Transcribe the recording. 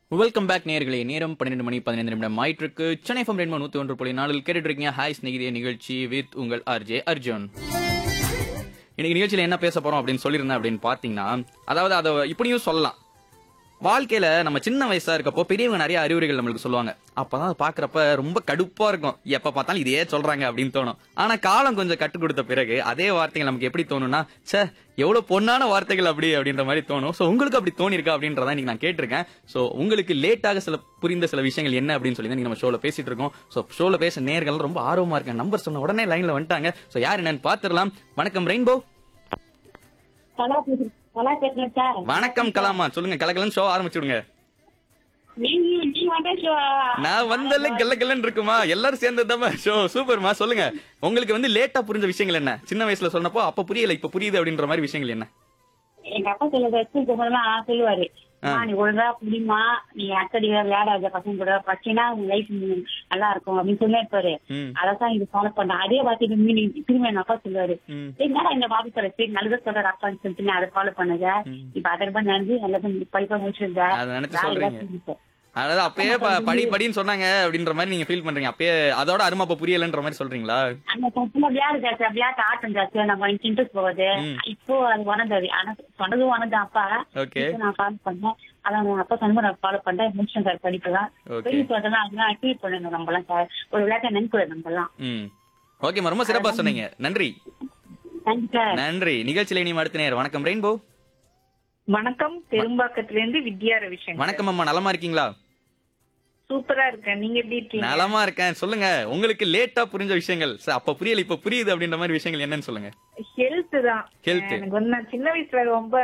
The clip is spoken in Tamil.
வெல்கம் பேக் நேர்களே நேரம் பன்னிரெண்டு மணி பதினைந்து நிமிடம் ஆயிட்டிருக்கு சென்னை ஃபம் ரெண்டு நூத்தி ஒன்று புள்ளி நாலில் கேட்டுட்டு இருக்கீங்க ஹாய் ஸ்நேகிதிய நிகழ்ச்சி வித் உங்கள் ஆர்ஜே அர்ஜுன் இன்னைக்கு நிகழ்ச்சியில என்ன பேச போறோம் அப்படின்னு சொல்லியிருந்தேன் அப்படின்னு பாத்தீங்கன்னா அதாவது அதை இப்படியும் சொல்லலாம் வாழ்க்கையில நம்ம சின்ன வயசா இருக்கப்போ பெரியவங்க நிறைய அறிவுரைகள் நம்மளுக்கு சொல்லுவாங்க அப்பதான் அதை பாக்குறப்ப ரொம்ப கடுப்பா இருக்கும் எப்ப பார்த்தாலும் இதையே சொல்றாங்க அப்படின்னு தோணும் ஆனா காலம் கொஞ்சம் கற்றுக் கொடுத்த பிறகு அதே வார்த்தைகள் நமக்கு எப்படி தோணும்னா ச்சே எவ்வளவு பொன்னான வார்த்தைகள் அப்படி அப்படின்ற மாதிரி தோணும் சோ உங்களுக்கு அப்படி தோணிருக்கா அப்படின்றத இன்னைக்கு நான் கேட்டிருக்கேன் சோ உங்களுக்கு லேட்டாக சில புரிந்த சில விஷயங்கள் என்ன அப்படின்னு சொல்லி தான் இன்னைக்கு நம்ம ஷோல பேசிட்டு இருக்கோம் சோ ஷோல பேச நேர்கள் ரொம்ப ஆர்வமா இருக்கேன் நம்பர் சொன்ன உடனே லைன்ல வந்துட்டாங்க சோ யார் என்னன்னு பாத்துடலாம் வணக்கம் ரெயின்போ கலா பேசு- கலா பேசுறேன் சார் வணக்கம் கலாமா சொல்லுங்க கலகலன்னு ஷோ ஆரம்பிச்சு விடுங்க நீங்க நீ வந்து சோ- நான் வந்தல கெல்ல கெல்லன்னு இருக்குமா எல்லாரும் சேர்ந்ததுதாம்மா ஷோ சூப்பர்மா சொல்லுங்க உங்களுக்கு வந்து லேட்டா புரிஞ்ச விஷயங்கள் என்ன சின்ன வயசுல சொன்னப்போ அப்ப புரியல இப்ப புரியுது அப்படின்ற மாதிரி விஷயங்கள் என்ன எங்க அப்பா சொல்லுறது ஸ்கூல் போகும்போதெல்லாம் சொல்லுவாரு அம்மா, நீ ஒழுங்கா புடிமா நீ அக்கடி விளையாடாத பசங்க கூட படிச்சினா உங்க லைஃப் நல்லா இருக்கும் அப்படின்னு சொல்லி இருப்பாரு ம். அதான் இது ஃபாலோ பண்ண அதே வார்த்தை திரும்பி நீ- திரும்பி எங்க அப்பா சொல்லுவாரு ம். என்னடா இந்த பாபு சொல்ற சரி நல்லதா சொல்ற அப்பான்னு சொல்லிட்டு நான் அதை ஃபாலோ பண்ணுங்க இப்ப அதை ரொம்ப நன்றி எல்லாத்தையும் படிப்பா முடிச்சிருந்தா அதை நினைச்சு சொல்றீங்க. அதாவது அப்பயே ப- படி படின்னு சொன்னாங்க அப்படின்ற மாதிரி நீங்க ஃபீல் பண்றீங்க அப்பயே அதோட அருமை அப்ப புரியலன்ற மாதிரி சொல்றீங்களா அந்த பசங்க விளையாடு ஜாஸ்தி விளையாட்டு ஆட்டம் ஜாஸ்தி நம்ம இன்ட்ரெஸ்ட் போகுது ம். இப்போ அது வளர்ந்தது ஆனா சொன்னதும் வளர்ந்த அப்பா ஓகே இப்ப நான் ஃபாலோ பண்ணேன் அதான் என் அப்பா சொன்ன நான் ஃபாலோ பண்ணேன் முடிச்சேன் சார் படிக்கலாம் ஓகே பெரிய சொல்றதெல்லாம் அதெல்லாம் ஃபீல் பண்ணணும் நம்மலாம் சார் ஒரு விளையாட்டை நினைக்கூடாது நம்மலாம் ம் ஓகேம்மா ரொம்ப சிறப்பா சொன்னீங்க நன்றி தேங்க்யூ சார் நன்றி நிகழ்ச்சியில இனி அடுத்த நேரம் வணக்கம் ரெயின்போ வணக்கம் பெரும்பாக்கத்துல இருந்து வித்யா ரவிசங்கர் வணக்கம் அம்மா நலமா இருக்கீங்களா சூப்பரா இருக்கேன் நீங்க எப்படி இருக்கீங்க நலமா இருக்கேன் சொல்லுங்க உங்களுக்கு லேட்டா புரிஞ்ச விஷயங்கள் ச- அப்ப புரியல இப்ப புரியுது அப்படின்ற மாதிரி விஷயங்கள் என்னன்னு சொல்லுங்க ஹெல்த் தான் Health. எனக்கு வந்து நான் சின்ன வயசுல ரொம்ப